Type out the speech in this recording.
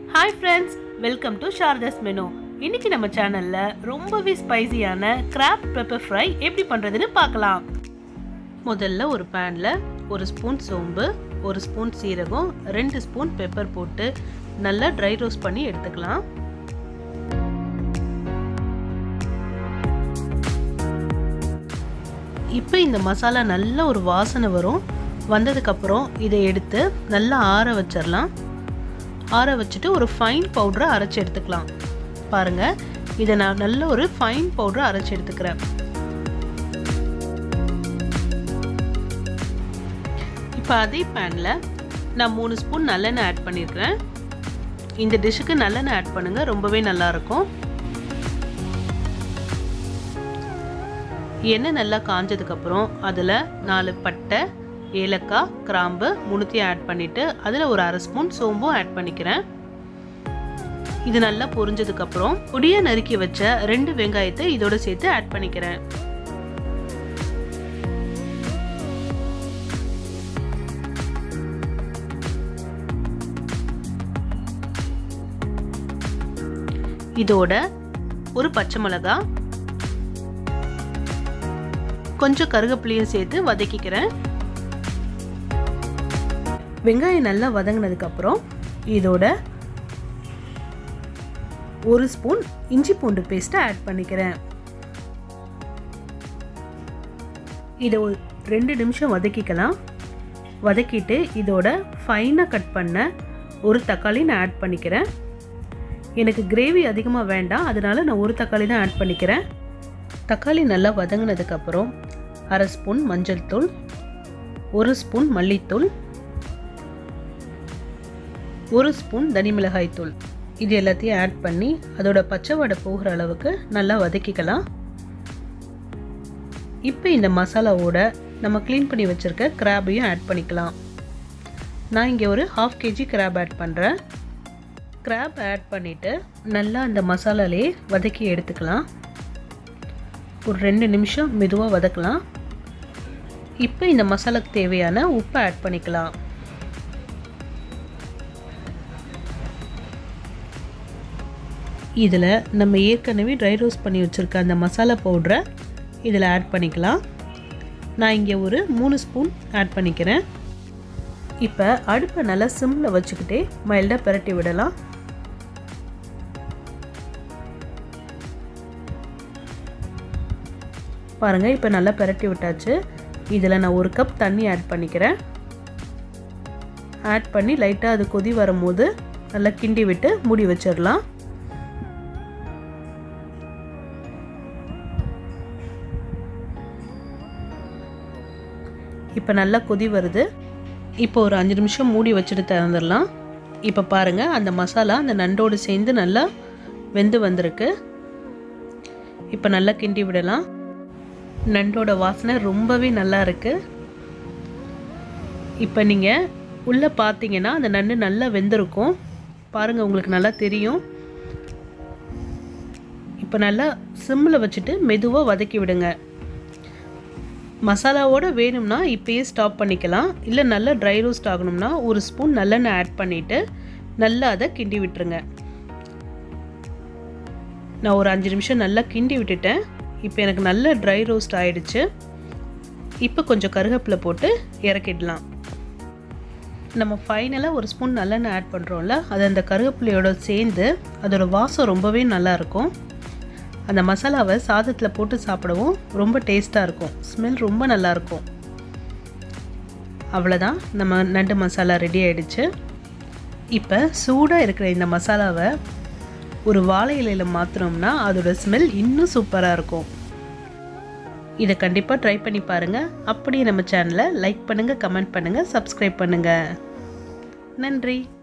hi friends welcome to Sharada's menu இன்னைக்கு நம்ம சேனல்ல ரொம்பவே ஸ்பைசியான கிராப் பெப்பர் ஃப்ரை எப்படி பண்றதுன்னு பார்க்கலாம் முதல்ல ஒரு பேன்ல ஒரு ஸ்பூன் சோம்பு ஒரு ஸ்பூன் சீரகம் ரெண்டு ஸ்பூன் பெப்பர் போட்டு நல்லா ட்ரை ரோஸ்ட் பண்ணி எடுத்துக்கலாம் இப்போ இந்த மசாலா நல்ல ஒரு வாசனை வரும் வந்ததுக்கப்புறம் இதை எடுத்து நல்லா ஆற வச்சிடலாம் ஆற வச்சுட்டு ஒரு ஃபைன் பவுடரை அரைச்சி எடுத்துக்கலாம் பாருங்கள் இதை நான் நல்ல ஒரு ஃபைன் பவுடரை அரைச்சி எடுத்துக்கிறேன் இப்போ அதே பேனில் நான் மூணு ஸ்பூன் நல்லெண்ணெய் ஆட் பண்ணியிருக்கிறேன் இந்த டிஷ்ஷுக்கு நல்லெண்ணெய் ஆட் பண்ணுங்கள் ரொம்பவே நல்லாயிருக்கும் எண்ணெய் நல்லா காஞ்சதுக்கப்புறம் அதில் நாலு பட்டை ஏலக்காய் கிராம்பு முணுத்தையும் ஆட் பண்ணிவிட்டு அதில் ஒரு அரை ஸ்பூன் சோம்பும் ஆட் பண்ணிக்கிறேன் இது நல்லா பொரிஞ்சதுக்கப்புறம் பொடியாக நறுக்கி வச்ச ரெண்டு வெங்காயத்தை இதோட சேர்த்து ஆட் பண்ணிக்கிறேன் இதோட ஒரு பச்சை மிளகா கொஞ்சம் கருகப்புளியும் சேர்த்து வதக்கிக்கிறேன் வெங்காயம் நல்லா வதங்கினதுக்கப்புறம் இதோட ஒரு ஸ்பூன் இஞ்சி பூண்டு பேஸ்ட்டை ஆட் பண்ணிக்கிறேன் இதை ஒரு ரெண்டு நிமிஷம் வதக்கிக்கலாம் வதக்கிட்டு இதோட ஃபைனாக கட் பண்ண ஒரு தக்காளி நான் ஆட் பண்ணிக்கிறேன் எனக்கு கிரேவி அதிகமாக வேண்டாம் அதனால நான் ஒரு தக்காளி தான் ஆட் பண்ணிக்கிறேன் தக்காளி நல்லா வதங்கினதுக்கப்புறம் அரை ஸ்பூன் மஞ்சள் தூள் ஒரு ஸ்பூன் மல்லித்தூள் ஒரு ஸ்பூன் தனி மிளகாய் தூள் இது எல்லாத்தையும் ஆட் பண்ணி அதோட பச்சை வடை போகிற அளவுக்கு நல்லா வதக்கிக்கலாம் இப்போ இந்த மசாலாவோட நம்ம க்ளீன் பண்ணி வச்சுருக்க கிராபையும் ஆட் பண்ணிக்கலாம் நான் இங்கே ஒரு ஹாஃப் கேஜி கிராப் ஆட் பண்ணுறேன் கிராப் ஆட் பண்ணிவிட்டு நல்லா அந்த மசாலாலே வதக்கி எடுத்துக்கலாம் ஒரு ரெண்டு நிமிஷம் மெதுவாக வதக்கலாம் இப்போ இந்த மசாலாக்கு தேவையான உப்பை ஆட் பண்ணிக்கலாம் இதில் நம்ம ஏற்கனவே ட்ரை ரோஸ்ட் பண்ணி வச்சுருக்க அந்த மசாலா பவுட்ரை இதில் ஆட் பண்ணிக்கலாம் நான் இங்கே ஒரு மூணு ஸ்பூன் ஆட் பண்ணிக்கிறேன் இப்போ அடுப்பை நல்லா சிம்மில் வச்சுக்கிட்டே மைல்டாக பிரட்டி விடலாம் பாருங்கள் இப்போ நல்லா பிரட்டி விட்டாச்சு இதில் நான் ஒரு கப் தண்ணி ஆட் பண்ணிக்கிறேன் ஆட் பண்ணி லைட்டாக அது கொதி வரும்போது நல்லா கிண்டி விட்டு மூடி வச்சிடலாம் இப்போ நல்லா கொதி வருது இப்போ ஒரு அஞ்சு நிமிஷம் மூடி வச்சுட்டு திறந்துடலாம் இப்போ பாருங்கள் அந்த மசாலா அந்த நண்டோடு சேர்ந்து நல்லா வெந்து வந்திருக்கு இப்போ நல்லா கிண்டி விடலாம் நண்டோட வாசனை ரொம்பவே நல்லா இருக்குது இப்போ நீங்கள் உள்ளே பார்த்தீங்கன்னா அந்த நண்டு நல்லா வெந்திருக்கும் பாருங்கள் உங்களுக்கு நல்லா தெரியும் இப்போ நல்லா சிம்மில் வச்சுட்டு மெதுவாக வதக்கி விடுங்க மசாலாவோடு வேணும்னா இப்போயே ஸ்டாப் பண்ணிக்கலாம் இல்லை நல்லா ட்ரை ரோஸ்ட் ஆகணும்னா ஒரு ஸ்பூன் நல்லெண்ணெய் ஆட் பண்ணிவிட்டு நல்லா அதை கிண்டி விட்டுருங்க நான் ஒரு அஞ்சு நிமிஷம் நல்லா கிண்டி விட்டுட்டேன் இப்போ எனக்கு நல்ல ட்ரை ரோஸ்ட் ஆயிடுச்சு இப்போ கொஞ்சம் கருவேப்பிலை போட்டு இறக்கிடலாம் நம்ம ஃபைனலாக ஒரு ஸ்பூன் நல்லெண்ணெய் ஆட் பண்ணுறோம்ல அது அந்த கருவேப்பிலையோட சேர்ந்து அதோட வாசம் ரொம்பவே நல்லாயிருக்கும் அந்த மசாலாவை சாதத்தில் போட்டு சாப்பிடவும் ரொம்ப டேஸ்ட்டாக இருக்கும் ஸ்மெல் ரொம்ப நல்லாயிருக்கும் அவ்வளோதான் நம்ம நண்டு மசாலா ரெடி ஆகிடுச்சு இப்போ சூடாக இருக்கிற இந்த மசாலாவை ஒரு வாழை இலையில் மாற்றினோம்னா அதோட ஸ்மெல் இன்னும் சூப்பராக இருக்கும் இதை கண்டிப்பாக ட்ரை பண்ணி பாருங்கள் அப்படியே நம்ம சேனலை லைக் பண்ணுங்கள் கமெண்ட் பண்ணுங்கள் சப்ஸ்கிரைப் பண்ணுங்கள் நன்றி